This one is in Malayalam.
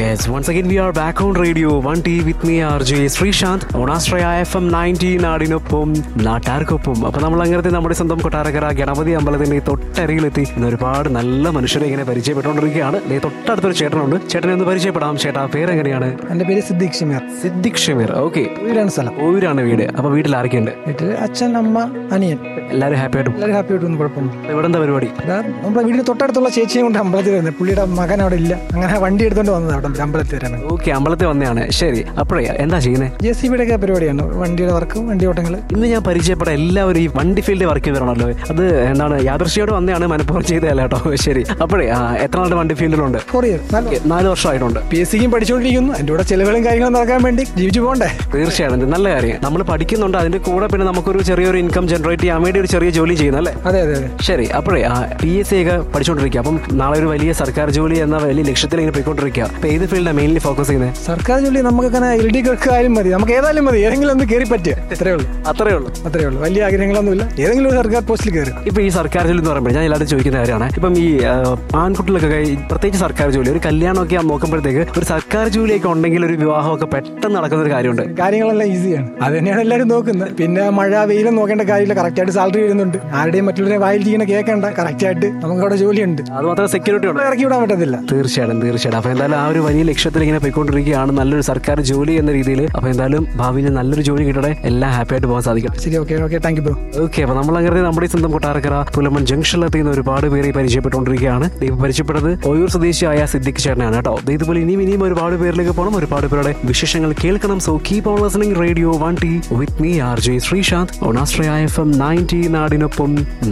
Yes, once again we are back on radio 1T with me RJ Sreesanth ഓണാശ്രയ എഫ് എം നയൻറ്റീൻ നാടിനൊപ്പം നാട്ടാർക്കൊപ്പം അപ്പൊ നമ്മൾ അങ്ങനത്തെ നമ്മുടെ സ്വന്തം കൊട്ടാരക്കര ഗണപതി അമ്പലത്തിന്റെ തൊട്ടരികിലെത്തി ഇന്ന് ഒരുപാട് നല്ല മനുഷ്യരെ ഇങ്ങനെ പരിചയപ്പെട്ടുകൊണ്ടിരിക്കുകയാണ് ദേ തൊട്ടടുത്തൊരു ചേട്ടനുണ്ട് ചേട്ടനെ ഒന്ന് പരിചയപ്പെടാം ചേട്ടാ പേരെങ്ങനെയാണ് എൻ്റെ പേര് സിദ്ദീഖ് ഷിമീർ സിദ്ദിഖ് ഷമീർ ഓക്കെ വീടാണ് സ്ഥലം ഓയൂരാണ് വീട് അപ്പൊ വീട്ടിൽ ആരൊക്കെയുണ്ട് വീട്ടിൽ അച്ഛൻ അമ്മ അനിയൻ എല്ലാവരും ഹാപ്പി ആയിട്ട് എല്ലാവരും ഹാപ്പി ആയിട്ടൊന്നും കുഴപ്പമൊന്നും ഇവിടെ എന്താ പരിപാടി ഇതാ നമ്മുടെ വീടിന് തൊട്ടടുത്തുള്ള ചേച്ചിയെ കൊണ്ട് അമ്പലത്തിൽ വരുന്നത് പുള്ളിയുടെ മകൻ അവിടെ ഇല്ല അങ്ങനെ വണ്ടി എടുത്തോണ്ട് വന്നത് അവിടെ അമ്പലത്തിൽ വരാൻ ഓക്കെ അമ്പലത്തിൽ വന്നതാണ് ശരി അപ്പോഴേ എന്താ ചെയ്യുന്നത് ജെ സി ബിയുടെ ഒക്കെ പരിപാടിയാണ് വണ്ടിയുടെ വർക്കും വണ്ടി ഓട്ടങ്ങൾ ഇന്ന് ഞാൻ പരിചയപ്പെട്ട എല്ലാവരും ഈ വണ്ടി ഫീൽഡിൽ വർക്ക് ചെയ്തിട്ടാണല്ലോ അത് എന്താണ് യാദൃശ്യോട് വന്നതാണ് മനഃപൂർവ്വം ചെയ്തതല്ല കേട്ടോ ശരി അപ്പോഴേ ആ, എത്ര നാളുടെ വണ്ടി ഫീൽഡിലുണ്ട് ഫോർ ഇയർ ഓക്കേ, നാല് വർഷമായിട്ടുണ്ട് പി എസ് സിക്കും പഠിച്ചുകൊണ്ടിരിക്കുന്നു എൻ്റെ കൂടെ ചെലവുകളും കാര്യങ്ങളും നടക്കാൻ വേണ്ടി ജീവിച്ചു പോകണ്ടേ തീർച്ചയായും ഇത് നല്ല കാര്യം നമ്മൾ പഠിക്കുന്നുണ്ട് അതിന്റെ കൂടെ പിന്നെ നമുക്കൊരു ചെറിയൊരു ഇൻകം ജനറേറ്റ് ചെയ്യാൻ വേണ്ടി ഒരു ചെറിയ ജോലി ചെയ്യുന്നല്ലേ അതെ അതെ അതെ ശരി അപ്പോഴേ പി എസ് സി ഒക്കെ പഠിച്ചുകൊണ്ടിരിക്കുക അപ്പം നാളെ ഒരു വലിയ സർക്കാർ ജോലി എന്ന വലിയ ലക്ഷ്യത്തിൽ ഇങ്ങനെ പോയിക്കൊണ്ടിരിക്കുക അപ്പൊ ഏത് ഫീൽഡാണ് മെയിൻലി ഫോക്കസ് ചെയ്യുന്നത് സർക്കാർ ജോലി നമുക്കങ്ങനെ എൽ ഡി ആയാലും മതി നമുക്ക് ഏതായാലും മതി ഏതെങ്കിലും ഒന്ന് കയറി പറ്റുക അത്രേ ഉള്ളൂ അത്രേ ഉള്ളൂ അത്രേ ഉള്ളൂ വലിയ ആഗ്രഹങ്ങളൊന്നുമില്ല ഏതെങ്കിലും ഒരു സർക്കാർ പോസ്റ്റിൽ കയറി ഇപ്പൊ ഈ സർക്കാർ ജോലി എന്ന് പറയുമ്പോൾ ഞാൻ എല്ലാവരും ചോദിക്കുന്ന കാര്യമാണ് ഇപ്പം ഈ ആ, ആൺകുട്ടികൾക്കൊക്കെ ഈ പ്രത്യേകിച്ച് സർക്കാർ ജോലി ഒരു കല്യാണമൊക്കെ നോക്കുമ്പോഴത്തേക്ക് ഒരു സർക്കാർ ജോലിയൊക്കെ ഉണ്ടെങ്കിൽ ഒരു വിവാഹമൊക്കെ പെട്ടെന്ന് നടക്കുന്ന ഒരു കാര്യമുണ്ട് കാര്യങ്ങളെല്ലാം ഈസിയാണ് അത് തന്നെയാണ് എല്ലാവരും നോക്കുന്നത് പിന്നെ മഴ വെയിലും നോക്കേണ്ട കാര്യമില്ല കറക്റ്റായിട്ട് സാലറി വരുന്നുണ്ട് ആരുടെയും മറ്റുള്ളവരെ വായിലിരിക്കുന്ന കേൾക്കണ്ട കറക്റ്റായിട്ട് നമുക്ക് അവിടെ ജോലിയുണ്ട് അത് മാത്രം സെക്യൂരിറ്റി ഉണ്ട് ഇറക്കി വിടാൻ പറ്റത്തില്ല തീർച്ചയായിട്ടും തീർച്ചയായിട്ടും അപ്പൊ എന്തായാലും ആ ഒരു വലിയ ലക്ഷ്യത്തിൽ ഇങ്ങനെ പോയിക്കൊണ്ടിരിക്കുകയാണ് നല്ലൊരു സർക്കാർ ജോലി എന്ന രീതിയിൽ അപ്പൊ എന്തായാലും ഭാവിയിൽ നല്ലൊരു ജോലി കിട്ടട്ടെ എല്ലാം ഹാപ്പി ആയിട്ട് പോകാൻ സാധിക്കട്ടെ ശരി okay okay thank you bro okay അപ്പൊ നമ്മൾ അങ്ങനെ നമ്മുടെ ഈ സ്വന്തം കൊട്ടാരക്കര പുലമൺ ജംഗ്ഷനിലെത്തുന്ന ഒരുപാട് പേരെ പരിചയപ്പെട്ടുകൊണ്ടിരിക്കുകയാണ് ദൈവം പരിചയപ്പെട്ടത് ഓയൂർ സ്വദേശിയായ സിദ്ദിഖ് ചേട്ടനാണ് കേട്ടോ ദേ ഇതുപോലെ ഇനിയും ഇനിയും ഒരുപാട് പേരിലേക്ക് പോകണം ഒരുപാട് പേരുടെ വിശേഷങ്ങൾ കേൾക്കണം so keep on listening radio one T with me R J Sreesanth ഓണാശ്രയ എഫ് എം നയൻറ്റി നാടിനൊപ്പം